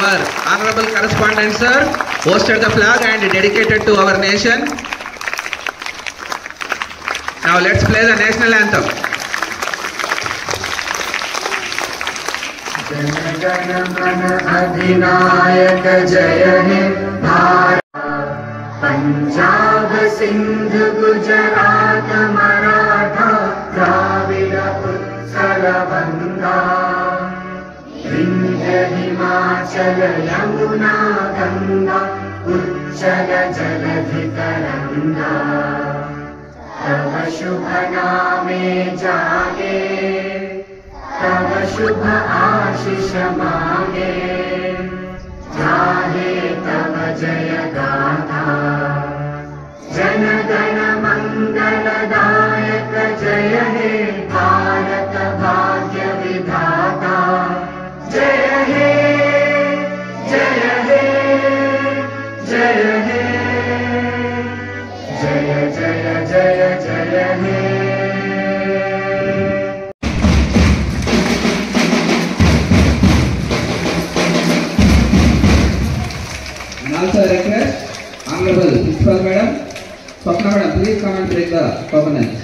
Our honorable correspondent sir hosted the flag and dedicated to our nation. Now let's play the national anthem. Jana Gana Mana अधिनायक जय हे भारत पंजाब सिंध गुजरात मराठा द्राविड उत्कल बंगा विंध्य हिमाचल यमुना गंगा उच्चल जलधि तरंगा तव शुभ नामे जागे तव शुभ आशिष मागे जाहे तव जय गाथा जन गण मंगलदायक जय हे भारत भाग्य विधाता जय हे जय हे जय हे जय जय जय जय हे And also I request honorable principal madam, Swapna madam, please come and bring the covenant.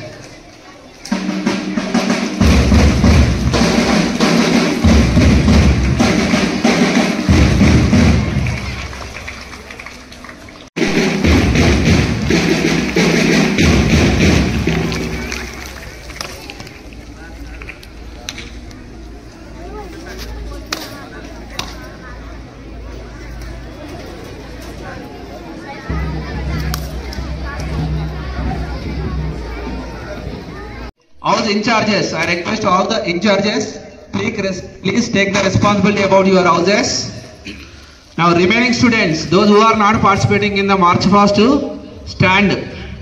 All the in charges, I request all the in charges, please, res- please take the responsibility about your houses. Now remaining students, those who are not participating in the march fast to stand.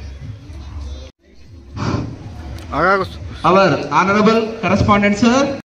Our honorable correspondent sir.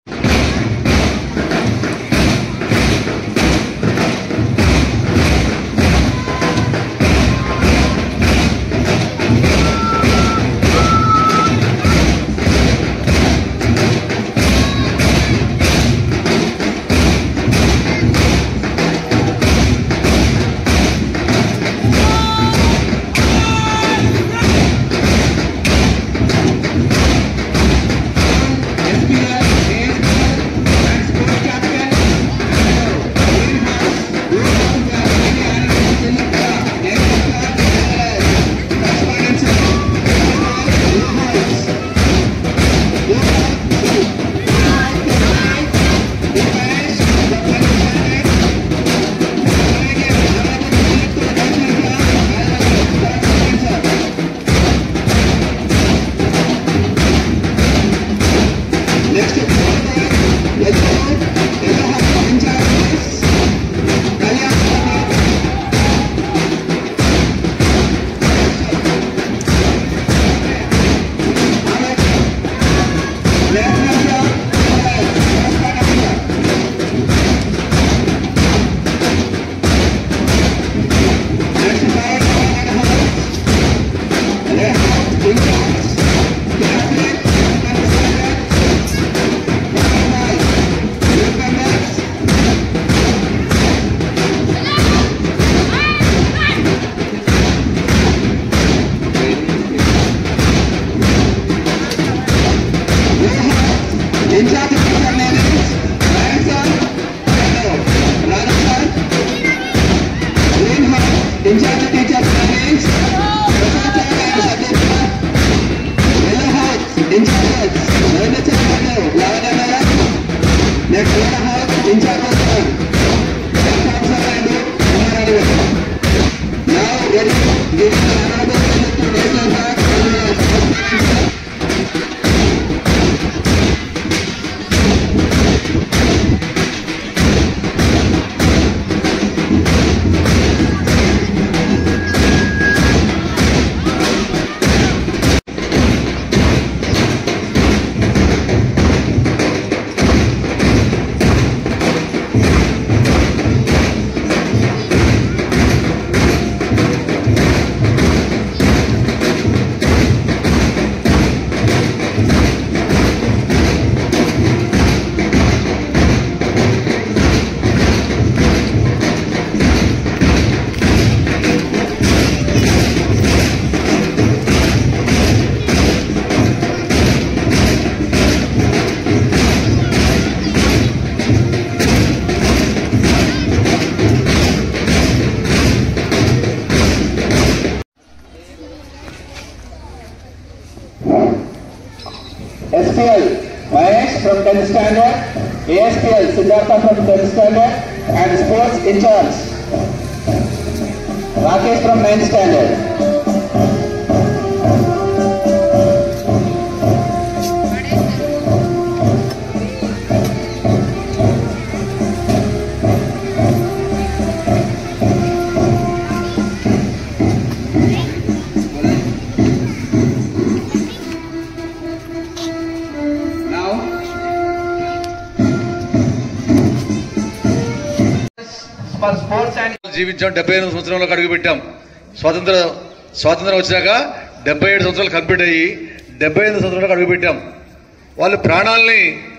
SPL Mahesh from 10th standard, ASPL Siddhartha from 10th standard, and sports in charge Rakesh from 9th standard. Now, for sports and జీవించాం డెబ్బై ఎనిమిది సంవత్సరంలో అడుగు పెట్టాం స్వాతంత్ర స్వాతంత్రం వచ్చాక డెబ్బై ఏడు సంవత్సరాలు కంప్లీట్ అయ్యి డెబ్బై ఎనిమిది సంవత్సరాలకు అడుగు పెట్టాం వాళ్ళు ప్రాణాలని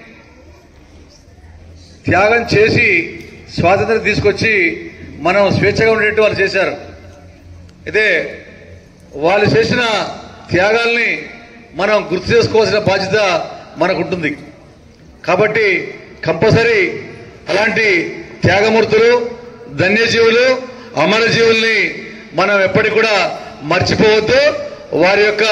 త్యాగం చేసి స్వాతంత్రం తీసుకొచ్చి మనం స్వేచ్ఛగా ఉండేట్టు వాళ్ళు చేశారు అయితే వాళ్ళు చేసిన త్యాగాల్ని మనం గుర్తు చేసుకోవాల్సిన బాధ్యత మనకు ఉంటుంది కాబట్టి కంపల్సరీ అలాంటి త్యాగమూర్తులు ధన్యజీవులు అమరజీవుల్ని మనం ఎప్పటికి కూడా మర్చిపోవద్దు వారి యొక్క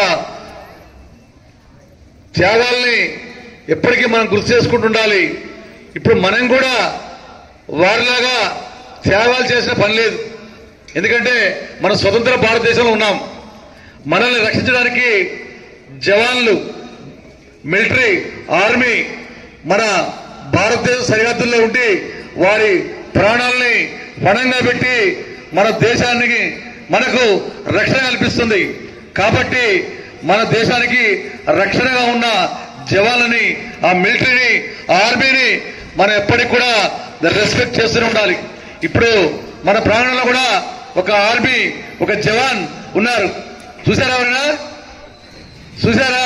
త్యాగాల్ని ఎప్పటికీ మనం గుర్తు చేసుకుంటుండాలి ఇప్పుడు మనం కూడా వారిలాగా త్యాగాలు చేసిన పని లేదు ఎందుకంటే మనం స్వతంత్ర భారతదేశంలో ఉన్నాం మనల్ని రక్షించడానికి జవాన్లు మిలిటరీ ఆర్మీ మన భారతదేశ సరిహద్దుల్లో ఉండి వారి ప్రాణాలని పణంగా పెట్టి మన దేశానికి మనకు రక్షణ కల్పిస్తుంది కాబట్టి మన దేశానికి రక్షణగా ఉన్న జవాన్లని ఆ మిలిటరీని ఆ ఆర్మీని మనం ఎప్పటికి కూడా రెస్పెక్ట్ చేస్తూనే ఉండాలి ఇప్పుడు మన ప్రాంగణంలో కూడా ఒక ఆర్మీ ఒక జవాన్ ఉన్నారు చూసారా ఎవరైనా చూసారా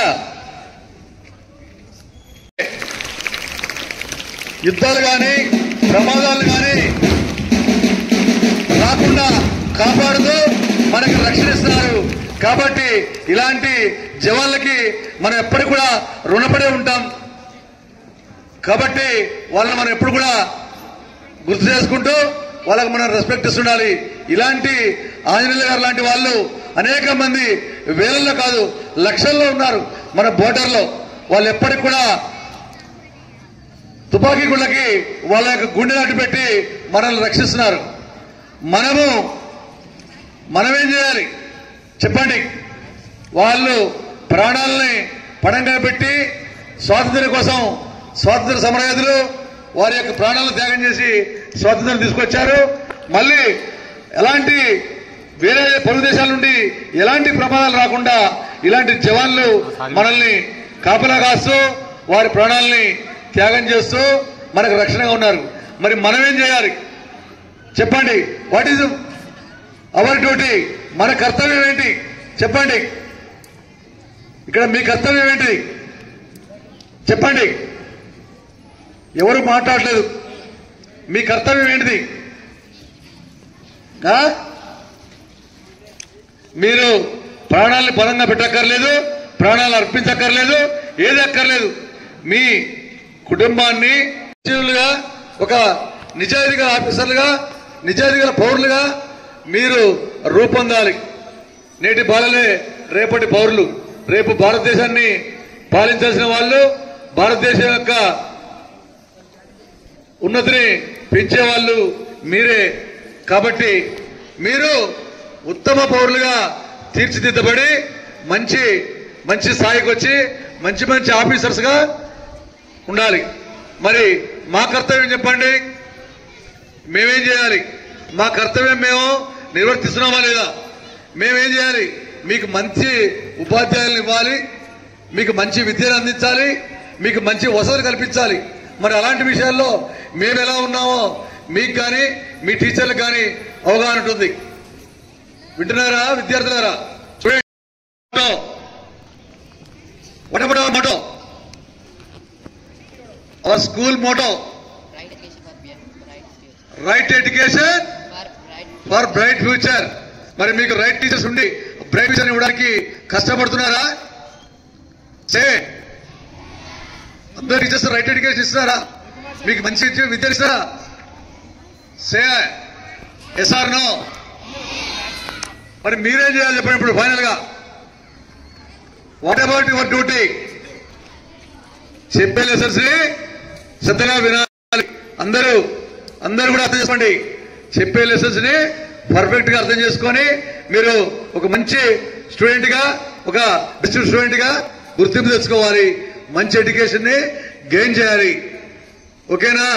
యుద్ధాలు కానీ ప్రమాదాలు కానీ రాకుండా కాపాడుతూ మనకి రక్షణ ఇస్తున్నారు కాబట్టి ఇలాంటి జవాన్లకి మనం ఎప్పటికి కూడా రుణపడే ఉంటాం కాబట్టి వాళ్ళని మనం ఎప్పుడు కూడా గుర్తు చేసుకుంటూ వాళ్ళకి మనం రెస్పెక్ట్ ఇస్తుండాలి ఇలాంటి ఆంజనేయులు గారు లాంటి వాళ్ళు అనేక మంది వేలల్లో కాదు లక్షల్లో ఉన్నారు మన బోర్డర్లో వాళ్ళు ఎప్పటికి కూడా తుపాకీ గుళ్ళకి వాళ్ళ యొక్క గుండె నాటి పెట్టి మనల్ని రక్షిస్తున్నారు మనము మనమేం చేయాలి చెప్పండి వాళ్ళు ప్రాణాలని పణంగా పెట్టి స్వాతంత్ర్యం కోసం స్వాతంత్ర సమరయోధులు వారి యొక్క ప్రాణాలను త్యాగం చేసి స్వాతంత్రం తీసుకొచ్చారు మళ్ళీ ఎలాంటి వేరే పొరుగు దేశాల నుండి ఎలాంటి ప్రమాదాలు రాకుండా ఇలాంటి జవాన్లు మనల్ని కాపలా కాస్తూ వారి ప్రాణాలని త్యాగం చేస్తూ మనకు రక్షణగా ఉన్నారు మరి మనం ఏం చేయాలి చెప్పండి వాట్ ఈజ్ అవర్ డ్యూటీ మన కర్తవ్యం ఏంటి చెప్పండి ఇక్కడ మీ కర్తవ్యం ఏంటి చెప్పండి ఎవరు మాట్లాడలేదు మీ కర్తవ్యం ఏంటిది ఆ? మీరు ప్రాణాలని పరంగా పెట్టక్కర్లేదు ప్రాణాలు అర్పించక్కర్లేదు ఏది అక్కర్లేదు మీ కుటుంబాన్ని జీవులుగా ఒక నిజాయితీ గల ఆఫీసర్లుగా నిజాయితీ గల పౌరులుగా మీరు రూపొందాలి నేటి బాలలే రేపటి పౌరులు రేపు భారతదేశాన్ని పాలించాల్సిన వాళ్ళు భారతదేశం యొక్క ఉన్నతిని పెంచేవాళ్ళు మీరే కాబట్టి మీరు ఉత్తమ పౌరులుగా తీర్చిదిద్దబడి మంచి మంచి స్థాయికి వచ్చి మంచి మంచి ఆఫీసర్స్ గా ఉండాలి మరి మా కర్తవ్యం చెప్పండి మేమేం చేయాలి మా కర్తవ్యం మేము నిర్వర్తిస్తున్నామా లేదా మేమేం చేయాలి మీకు మంచి ఉపాధ్యాయులను ఇవ్వాలి మీకు మంచి విద్యను అందించాలి మీకు మంచి వసతులు కల్పించాలి మరి అలాంటి విషయాల్లో మేము ఎలా ఉన్నామో మీకు కానీ మీ టీచర్లకు కానీ అవగాహన ఉంటుంది వింటున్నారా విద్యార్థులారా చూడండి what about our motto our school motto Right education for BM, right future. Right education For right for bright future మరి మీకు రైట్ టీచర్స్ ఉండి బ్రైట్ ఫ్యూచర్ ఇవ్వడానికి కష్టపడుతున్నారా సే అందరు టీచర్స్ రైట్ ఎడ్యుకేషన్ ఇస్తున్నారా మీకు మంచి విద్య- విద్యను ఇస్తారా సే ఎస్ఆర్ నో మరి మీరేం చేయాలి చెప్పండి ఇప్పుడు ఫైనల్ గా వాట్ అబౌట్ యువర్ డ్యూటీ చెప్పే లెసన్స్ ని శ్రద్ధగా వినాలి అందరూ అందరూ కూడా అర్థం చేసుకోండి చెప్పే లెసన్స్ ని పర్ఫెక్ట్ గా అర్థం చేసుకొని మీరు ఒక మంచి స్టూడెంట్ గా ఒక బెస్ట్ స్టూడెంట్ గా గుర్తింపు తెచ్చుకోవాలి మంచి ఎడ్యుకేషన్ ని గెయిన్ చేయాలి ఓకేనా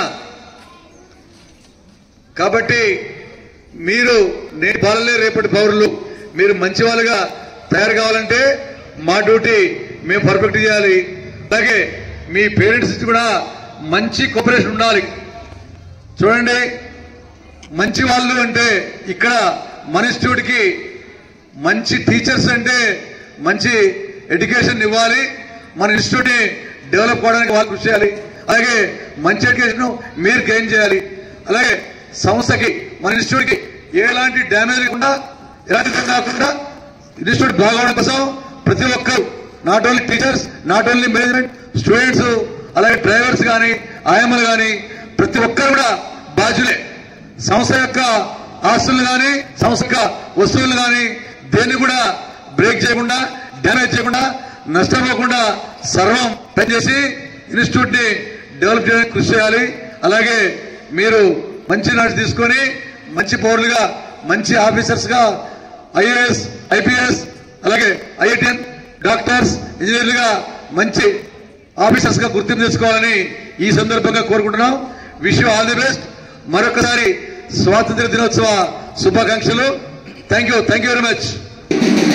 కాబట్టి మీరు నేటి బాలలే రేపటి పౌరులు మీరు మంచి వాళ్ళుగా తయారు కావాలంటే మా డ్యూటీ మేము పర్ఫెక్ట్ చేయాలి అలాగే మీ పేరెంట్స్ నుంచి కూడా మంచి కోఆపరేషన్ ఉండాలి చూడండి మంచి వాళ్ళు అంటే ఇక్కడ మన ఇన్స్టిట్యూట్కి మంచి టీచర్స్ అంటే మంచి ఎడ్యుకేషన్ ఇవ్వాలి మన ఇన్స్టిట్యూట్ ని డెవలప్ అవడానికి వాళ్ళు కృషి చేయాలి అలాగే మంచి ఎడ్యుకేషన్ మీరు గెయిన్ చేయాలి అలాగే సంస్థకి మన ఇన్స్టిట్యూట్ కి ఎలాంటి డ్యామేజ్ లేకుండా ఎలాంటి ఇబ్బంది కాకుండా ఇన్స్టిట్యూట్ బాగోవడం కోసం ప్రతి ఒక్కరు not only teachers not only management students అలాగే డ్రైవర్స్ కానీ ఆయమ్మలు కానీ ప్రతి ఒక్కరు కూడా బాధ్యులే సంస్థ యొక్క ఆస్తులు కానీ సంస్థ యొక్క వస్తువులు కానీ దేన్ని కూడా బ్రేక్ చేయకుండా డ్యామేజ్ చేయకుండా నష్టపోకుండా సర్వం పనిచేసి ఇన్స్టిట్యూట్ ని డెవలప్ చేయడానికి కృషి చేయాలి అలాగే మీరు మంచి నాటి తీసుకొని మంచి పౌరులుగా మంచి ఆఫీసర్స్ గా ఐఏఎస్ ఐపీఎస్ అలాగే ఐఐటిఎన్ డాక్టర్స్ ఇంజనీర్లుగా మంచి ఆఫీసర్స్ గా గుర్తింపు తెచ్చుకోవాలని ఈ సందర్భంగా కోరుకుంటున్నాం విష్ ఆల్ ది బెస్ట్ మరొకసారి స్వాతంత్ర దినోత్సవ శుభాకాంక్షలు thank you thank you very much